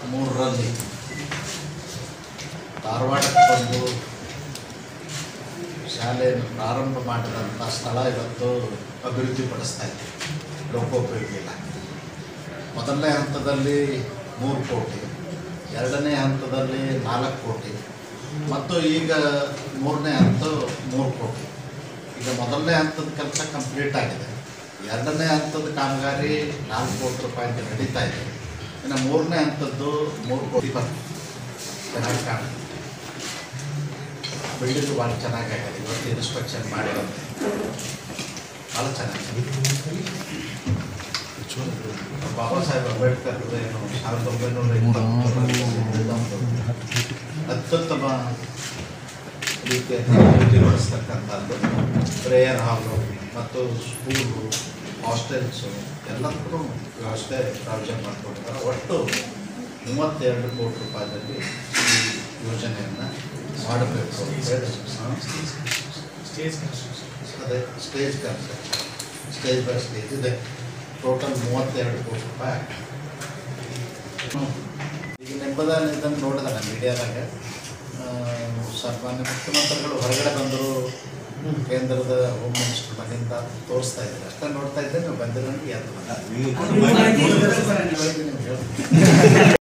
ಮೂರರಲ್ಲಿ ಧಾರವಾಡಕ್ಕೆ ಬಂದು ಶಾಲೆಯನ್ನು ಪ್ರಾರಂಭ ಮಾಡಿದಂಥ ಸ್ಥಳ ಇವತ್ತು ಅಭಿವೃದ್ಧಿಪಡಿಸ್ತಾ ಇದೆ ಲೋಕೋಪಯೋಗಿ ಇಲಾಖೆ ಮೊದಲನೇ ಹಂತದಲ್ಲಿ ಮೂರು ಕೋಟಿ ಎರಡನೇ ಹಂತದಲ್ಲಿ ನಾಲ್ಕು ಕೋಟಿ ಮತ್ತು ಈಗ ಮೂರನೇ ಹಂತ ಮೂರು ಕೋಟಿ ಈಗ ಮೊದಲನೇ ಹಂತದ ಕೆಲಸ ಕಂಪ್ಲೀಟ್ ಆಗಿದೆ ಎರಡನೇ ಹಂತದ ಕಾಮಗಾರಿ ನಾಲ್ಕು ಕೋಟಿ ರೂಪಾಯಿಂದ ನಡೀತಾ ಇದೆ ಇನ್ನು ಮೂರನೇ ಹಂತದ್ದು ಮೂರು ಕೋಟಿ ಬರ್ತದೆ ಚೆನ್ನಾಗಿ ಕಾಣುತ್ತೆ ಬಿಲ್ಡಿಂಗ್ ಭಾಳ ಚೆನ್ನಾಗಾಗಿದೆ ಇವತ್ತು ಇನ್ಸ್ಪೆಕ್ಷನ್ ಮಾಡಿರೋದು ಭಾಳ ಚೆನ್ನಾಗಿದೆ ಬಾಬಾ ಸಾಹೇಬ್ ಅಂಬೇಡ್ಕರ್ ಏನು ಸಾವಿರದ ಒಂಬೈನೂರ ಇಪ್ಪತ್ತೊಂಬತ್ತು ಅತ್ಯುತ್ತಮ ರೀತಿಯಲ್ಲಿ ಅಭಿವೃದ್ಧಿಗೊಳಿಸ್ತಕ್ಕಂಥದ್ದು ಪ್ರೇಯರ್ ಹಾಲು ಮತ್ತು ಸ್ಕೂಲು ಹಾಸ್ಟೆಲ್ಸು ಎಲ್ಲದಕ್ಕೂ ವ್ಯವಸ್ಥೆ ಪ್ರಾವಿಷನ್ ಮಾಡಿಕೊಡ್ತಾರೆ ಒಟ್ಟು ಮೂವತ್ತೆರಡು ಕೋಟಿ ರೂಪಾಯಿದಲ್ಲಿ ಈ ಯೋಜನೆಯನ್ನು ಮಾಡಬೇಕು ಅಂತ ಹೇಳಿ ಹಾ? ಅದೇ stage construction stage by stage ಇದೆ ಟೋಟಲ್ ಮೂವತ್ತೆರಡು ಕೋಟಿ ರೂಪಾಯಿ ಆಗಿದೆ. ಹ್ಮ್. ಈಗ ನೆಂಬದಾನ ಇದನ್ನು ನೋಡಿದೆ ನಾನು ಮೀಡಿಯಾದಾಗ ಸನ್ಮಾನ್ಯ ಮುಖ್ಯಮಂತ್ರಿಗಳು ಹೊರಗಡೆ ಬಂದರು ಕೇಂದ್ರದ ಹೋಮ್ ಮಿನಿಸ್ಟರ್ ಮನೆಯಿಂದ ತೋರಿಸ್ತಾ ಇದ್ದಾರೆ ಅಷ್ಟೇ ನೋಡ್ತಾ ಇದ್ದೆ ನೀವು ಬಂದಿರೋ ಎದ್ದು ಬಂದ. ನೀವು ಇವಾಗ ನೀವು ಹೇಳಿ.